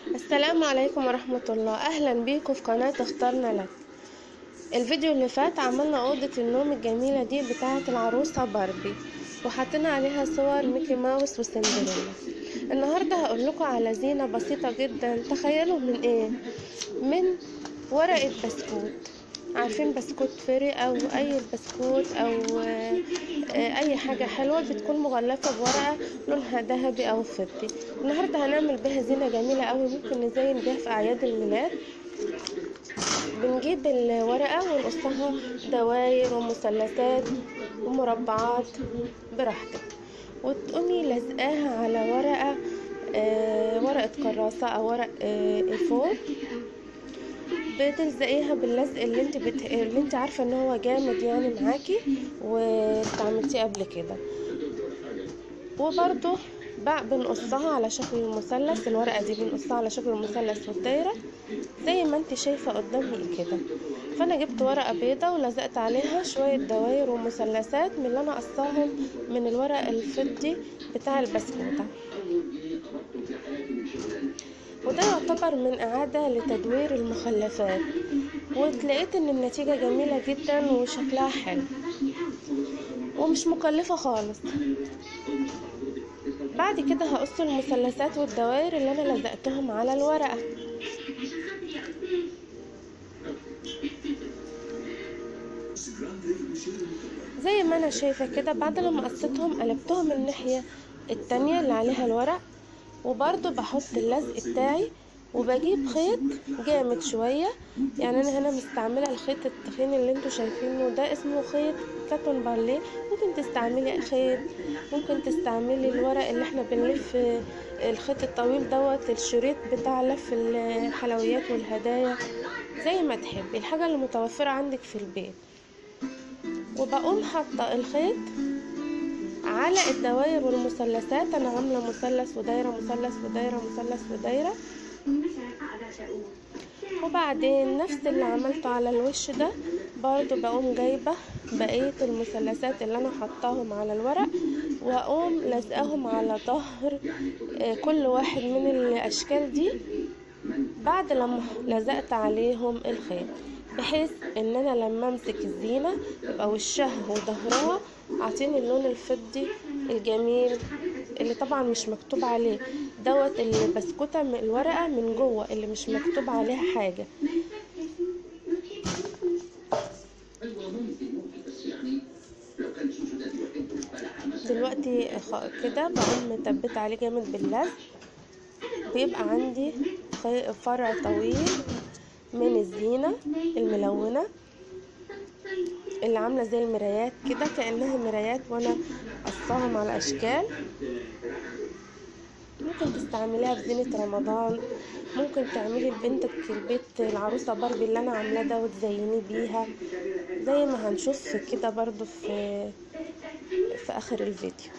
السلام عليكم ورحمة الله أهلا بيكم في قناة اخترنا لك الفيديو اللي فات عملنا أوضة النوم الجميلة دي بتاعة العروسة باربي وحطينا عليها صور ميكي ماوس وسندريلا النهاردة هقول لكم على زينة بسيطة جدا تخيلوا من ايه من ورقة بسكوت عارفين بسكوت فري او اي بسكوت او آه، اي حاجة حلوة بتكون مغلفة بورقة لونها ذهبي او فضي النهاردة هنعمل بيها زينة جميلة قوي ممكن نزين بيها في اعياد الميلاد بنجيب الورقة ونقصها دواير ومثلثات ومربعات براحتك وتقومي لازقاها على ورقة آه ورقة كراسة او ورق آه الفور بتلزقيها باللزق اللي انت بت... اللي انت عارفه ان هو جامد يعني معاكي واستعملتيه قبل كده وبرده بقى بنقصها على شكل المثلث الورقه دي بنقصها على شكل المثلث والدايره زي ما انت شايفه قدامي كده فانا جبت ورقه بيضه ولزقت عليها شويه دواير ومثلثات من اللي انا قصاهم من الورق الفضي بتاع البسكوته وده يعتبر من إعادة لتدوير المخلفات وتلاقيت ان النتيجة جميلة جدا وشكلها حلو ومش مكلفة خالص بعد كده هقص المثلثات والدوائر اللي انا لزقتهم على الورقة زي ما انا شايفة كده بعد لما قصيتهم قلبتهم الناحية التانية اللي عليها الورق وبرضو بحط اللزق بتاعي وبجيب خيط جامد شوية يعني انا هنا مستعملة الخيط التخين اللي انتوا شايفينه ده اسمه خيط كاتون باليه ممكن تستعملي خيط ممكن تستعملي الورق اللي احنا بنلف الخيط الطويل دوت الشريط بتاع لف الحلويات والهدايا زي ما تحبي الحاجة اللي متوفرة عندك في البيت وبقوم حاطة الخيط على الدوائر والمثلثات انا عامله مثلث ودايره مثلث ودايره مثلث ودايره وبعدين نفس اللي عملته على الوش ده برضو بقوم جايبه بقيه المثلثات اللي انا حطاهم على الورق واقوم لازقاهم على ظهر كل واحد من الاشكال دي بعد لما لزقت عليهم الخيط بحيث ان انا لما امسك الزينة يبقى وشها وظهرها عاطيني اللون الفضي الجميل اللي طبعا مش مكتوب عليه دوت البسكوتة من الورقة من جوه اللي مش مكتوب عليها حاجة دلوقتي كده بقوم مثبت عليه جامد باللزق بيبقى عندي فرع طويل من الزينة الملونة اللي عاملة زي المرايات كده كأنها مرايات وانا قصاهم على اشكال ممكن تستعمليها في زينة رمضان ممكن تعملي لبنتك البيت العروسة باربي اللي انا عاملاه ده وتزينيه بيها زي ما هنشوف كده برضو في في اخر الفيديو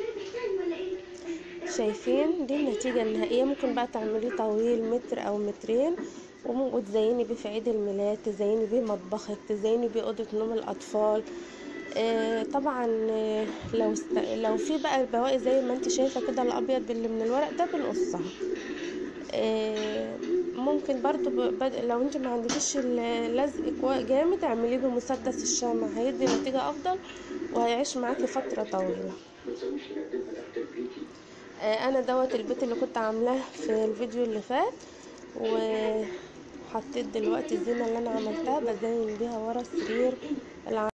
شايفين دي النتيجة النهائية ممكن بقى تعمليه طويل متر او مترين وتزيني بيه في عيد الميلاد تزيني بيه مطبخك تزيني بيه اوضه نوم الاطفال آه طبعا آه لو است... لو في بقى البواقي زي ما انت شايفه كده الابيض اللي من الورق ده بنقصها آه ممكن برضو ب... لو انت ما عندكيش اللزق جامد اعمليه بمسدس الشمع هيدي نتيجه افضل وهيعيش معاكي فتره طويله انا دوت البيت اللي كنت عاملاه في الفيديو اللي فات وحطيت دلوقتي الزينه اللي انا عملتها بزين بيها ورا السرير